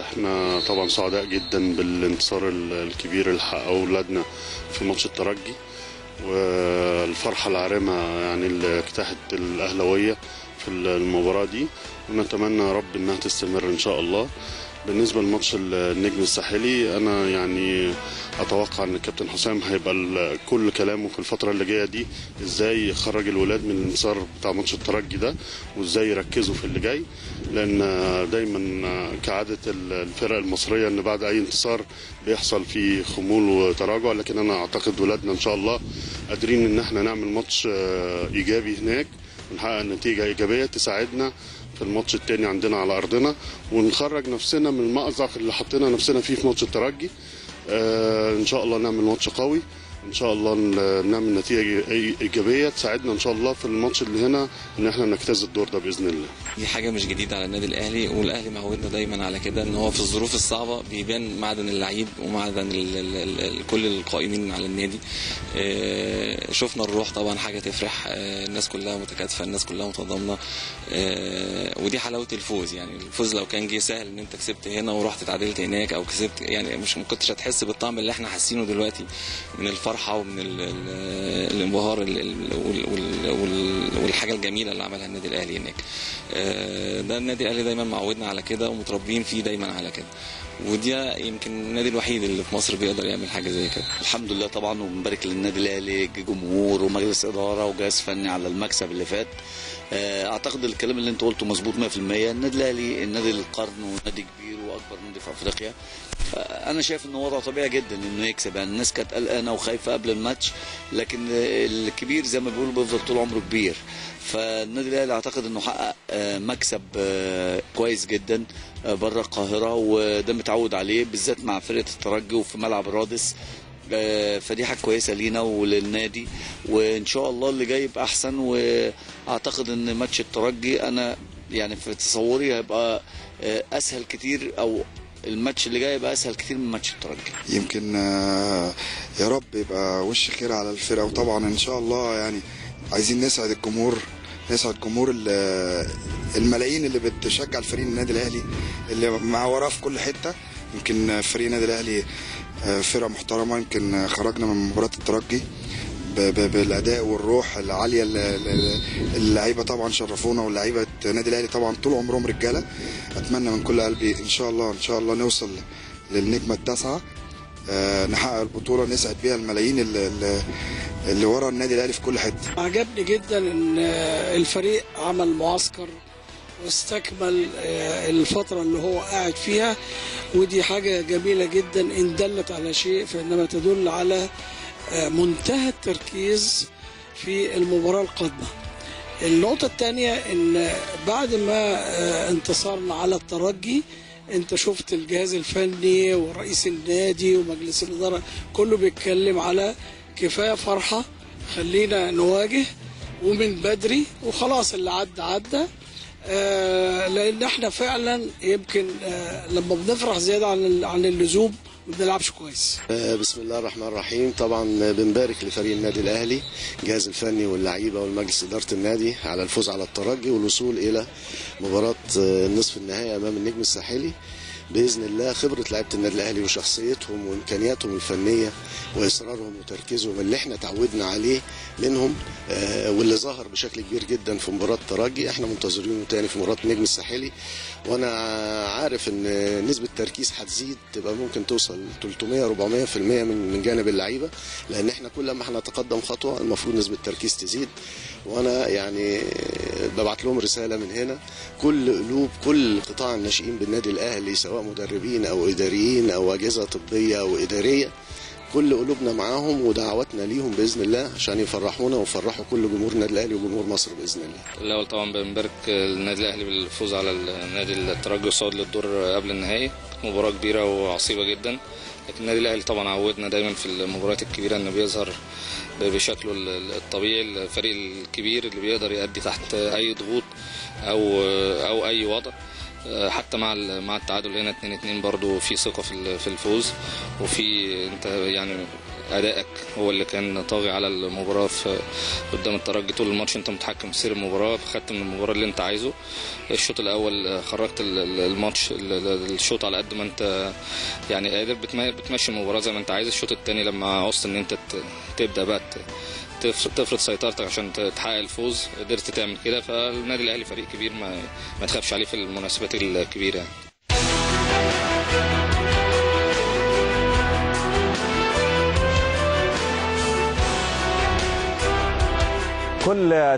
احنا طبعا سعداء جدا بالانتصار ال- الكبير اللي حققه اولادنا في ماتش الترجي والفرحه العارمه يعني اللي اجتاحت الاهلاويه في المباراه دي ونتمنى يا رب انها تستمر ان شاء الله بالنسبه لماتش النجم الساحلي انا يعني اتوقع ان الكابتن حسام هيبقى ال- كل كلامه في الفتره اللي جايه دي ازاي يخرج الولاد من الانتصار بتاع ماتش الترجي ده وازاي يركزوا في اللي جاي لان دايما كعاده الفرق المصريه ان بعد اي انتصار بيحصل فيه خمول وتراجع لكن انا اعتقد ولادنا ان شاء الله قادرين ان احنا نعمل ماتش آه، ايجابي هناك ونحقق نتيجه ايجابيه تساعدنا في الماتش التاني عندنا على ارضنا ونخرج نفسنا من المأزق اللي حطينا نفسنا فيه في ماتش الترجي آه ان شاء الله نعمل ماتش قوي ان شاء الله ن- نعمل نتيجه إي- ايجابيه تساعدنا ان شاء الله في الماتش اللي هنا ان احنا نجتاز الدور ده باذن الله دي حاجه مش جديده على النادي الاهلي والاهلي معودنا دايما على كده ان هو في الظروف الصعبه بيبان معدن اللعيب ومعدن ال ال ال ال كل القائمين على النادي آه، شفنا الروح طبعا حاجه تفرح آه، الناس كلها متكاتفه الناس كلها متضامنه آه، ودي حلاوه الفوز يعني الفوز لو كان جه سهل ان انت كسبت هنا ورحت اتعادلت هناك او كسبت يعني مش ما كنتش هتحس بالطعم اللي احنا حاسينه دلوقتي من الفرحه ومن ال ال الانبهار ال- ال- وال- وال- وال- والحاجه الجميله اللي عملها النادي الاهلي هناك آه، ده النادي الاهلي دايما معودنا على كده ومتربيين فيه دايما على كده ودي يمكن النادي الوحيد اللي في مصر بيقدر يعمل حاجه زي كده الحمد لله طبعا وبنبارك للنادي الاهلي جمهور ومجلس اداره وجهاز فني على المكسب اللي فات آه، اعتقد الكلام اللي انت قلته مظبوط 100% النادي الاهلي النادي القرن ونادي كبير واكبر نادي في افريقيا انا شايف انه وضع طبيعي جدا انه يكسب يعني الناس كانت قلقانه وخايفه قبل الماتش لكن الكبير زي ما بيقولوا بيفضل طول عمره كبير فالنادي الاهلي اعتقد انه حقق آه، مكسب آه، كويس جدا آه، بره القاهره وده متعود عليه بالذات مع فرقه الترجي وفي ملعب الرادس آه، فدي حاجه كويسه لينا وللنادي وان شاء الله اللي جاي يبقى احسن واعتقد ان ماتش الترجي انا يعني في تصوري هيبقى آه، اسهل كتير او الماتش اللي جاي يبقى اسهل كتير من ماتش الترجي يمكن آه، يا رب يبقى وش خير على الفرقه وطبعا ان شاء الله يعني عايزين نسعد الجمهور نسعد جمهور ال- الملايين اللي بتشجع الفريق النادي الاهلي اللي مع وراه في كل حته يمكن فريق النادي الاهلي آه، فرقه محترمه يمكن خرجنا من مباراه الترجي ب- ب- بالاداء والروح العاليه اللي- اللي- اللعيبه طبعا شرفونا واللعيبه النادي الاهلي طبعا طول عمرهم رجاله اتمنى من كل قلبي ان شاء الله ان شاء الله نوصل للنجمه التاسعه آه، نحقق البطوله نسعد بيها الملايين اللي, اللي- اللي ورا النادي الاهلي في كل حته عجبني جدا ان الفريق عمل معسكر واستكمل الفترة اللي هو قاعد فيها ودي حاجة جميلة جدا إن دلت على شيء فإنما تدل على منتهى التركيز في المباراة القادمة النقطة الثانية إن بعد ما انتصرنا على الترجي انت شفت الجهاز الفني ورئيس النادي ومجلس الإدارة كله بيتكلم على كفاية فرحة خلينا نواجه ومن بدري وخلاص اللي عدى عدى آه لان احنا فعلا يمكن آه لما بنفرح زياده عن عن اللزوم ما بنلعبش كويس بسم الله الرحمن الرحيم طبعا بنبارك لفريق النادي الاهلي الجهاز الفني واللعيبه والمجلس اداره النادي على الفوز على الترجي والوصول الى مباراه النصف النهائي امام النجم الساحلي باذن الله خبره لعيبه النادي الاهلي وشخصيتهم وامكانياتهم الفنيه واصرارهم وتركيزهم اللي احنا تعودنا عليه منهم آه واللي ظهر بشكل كبير جدا في مباراه الترجي احنا منتظرينه تاني في مباراه النجم الساحلي وانا عارف ان نسبه التركيز هتزيد تبقى ممكن توصل 300 400% من من جانب اللعيبه لان احنا كل ما احنا نتقدم خطوه المفروض نسبه التركيز تزيد وانا يعني ببعت لهم رساله من هنا كل قلوب كل قطاع الناشئين بالنادي الاهلي سواء مدربين او اداريين او اجهزه طبيه او اداريه كل قلوبنا معاهم ودعواتنا ليهم باذن الله عشان يفرحونا ويفرحوا كل جمهور النادي الاهلي وجمهور مصر باذن الله. الاول طبعا بنبارك النادي الاهلي بالفوز على النادي الترجي وصعود للدور قبل النهائي مباراه كبيره وعصيبه جدا لكن النادي الاهلي طبعا عودنا دايما في المباريات الكبيره انه بيظهر بشكله الطبيعي الفريق الكبير اللي بيقدر يأدي تحت اي ضغوط او او اي وضع حتى مع مع التعادل هنا 2 2 برضه في ثقه في في الفوز وفي انت يعني ادائك هو اللي كان طاغي على المباراه في قدام الترجي طول الماتش انت متحكم في سير المباراه خدت من المباراه اللي انت عايزه الشوط الاول خرجت ال- ال- الماتش ال- ال- الشوط على قد ما انت يعني قادر بتم- بتمشي المباراه زي ما انت عايز الشوط الثاني لما عوزت ان انت ت- تبدا بقى ت- تف- تفرض سيطرتك عشان ت- تحقق الفوز قدرت تعمل كده فالنادي الاهلي فريق كبير ما ما تخافش عليه في المناسبات الكبيره يعني. كل